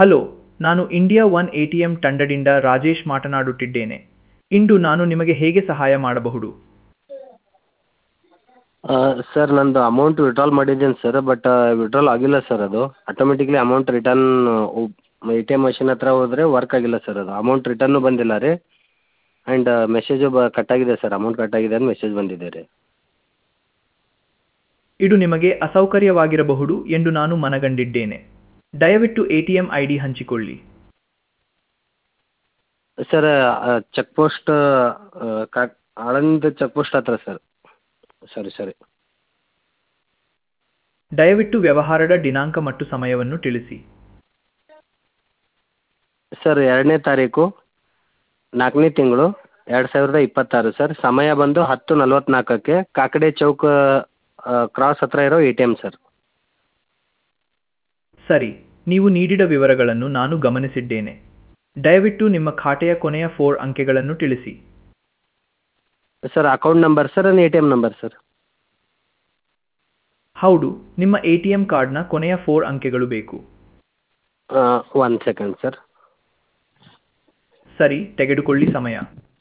hello ನಾನು India one A T M ತಂಡದಿಂದ ರಾಜೇಶ್ ಮಾತನಾಡುತ್ತಿದ್ದೇನೆ ಇಂದು ನಾನು ನಿಮಗೆ ಹೇಗೆ ಸಹಾಯ ಮಾಡಬಹುದು ಸರ್ ನಂದು ಅಮೌಂಟ್ ವಿಡ್ರಾಲ್ ಮಾಡಿದ್ದೀನಿ ಸರ್ ಬಟ್ ವಿಡ್ರಾಲ್ ಆಗಿಲ್ಲ ಸರ್ ಅದು automatically amount return A T M machine ಹತ್ರ ಹೋದರೆ ವರ್ಕ್ ಆಗಿಲ್ಲ ಸರ್ ಅದು ಅಮೌಂಟ್ ರಿಟರ್ನು ಬಂದಿಲ್ಲ ರೀ ಆ್ಯಂಡ್ ಮೆಸೇಜು ಬ ಕಟ್ಟಾಗಿದೆ ಸರ್ ಅಮೌಂಟ್ ಕಟ್ಟಾಗಿದೆ ಅಂತ ಮೆಸೇಜ್ ಬಂದಿದೆ ರೀ ಇದು ನಿಮಗೆ ಅಸೌಕರ್ಯವಾಗಿರಬಹುದು ಎಂದು ನಾನು ಮನಗಂಡಿದ್ದೇನೆ ದಯವಿಟ್ಟು A T M I D ಹಂಚಿಕೊಳ್ಳಿ ಸರ್ ಚೆಕ್ ಪೋಸ್ಟ್ ಕಾ ಆಳಂದ ಚೆಕ್ ಪೋಸ್ಟ್ ಹತ್ರ ಸರ್ ಸರಿ ಸರಿ ದಯವಿಟ್ಟು ವ್ಯವಹಾರದ ದಿನಾಂಕ ಮತ್ತು ಸಮಯವನ್ನು ತಿಳಿಸಿ ಸರ್ ಎರಡನೇ ತಾರೀಕು ನಾಲ್ಕನೇ ತಿಂಗಳು ಎರಡು ಸಾವಿರದ ಇಪ್ಪತ್ತಾರು ಸರ್ ಸಮಯ ಬಂದು ಹತ್ತು ನಲ್ವತ್ನಾಲ್ಕಕ್ಕೆ ಕಾಕಡೆ ಚೌಕ್ ಕ್ರಾಸ್ ಹತ್ರ ಇರೋ ಎ ಟಿ ಎಮ್ ಸರ್ ಸರಿ ನೀವು ನೀಡಿದ ವಿವರಗಳನ್ನು ನಾನು ಗಮನಿಸಿದ್ದೇನೆ ದಯವಿಟ್ಟು ನಿಮ್ಮ ಖಾತೆಯ ಕೊನೆಯ ಫೋರ್ ಅಂಕೆಗಳನ್ನು ತಿಳಿಸಿ sir account number sir A T M number sir ಹೌದು ನಿಮ್ಮ ಎ ಟಿ ಎಂ ಕಾರ್ಡ್ನ ಕೊನೆಯ ಫೋರ್ ಅಂಕೆಗಳು ಬೇಕು ಒನ್ ಸೆಕೆಂಡ್ ಸರ್ ಸರಿ ತೆಗೆದುಕೊಳ್ಳಿ ಸಮಯ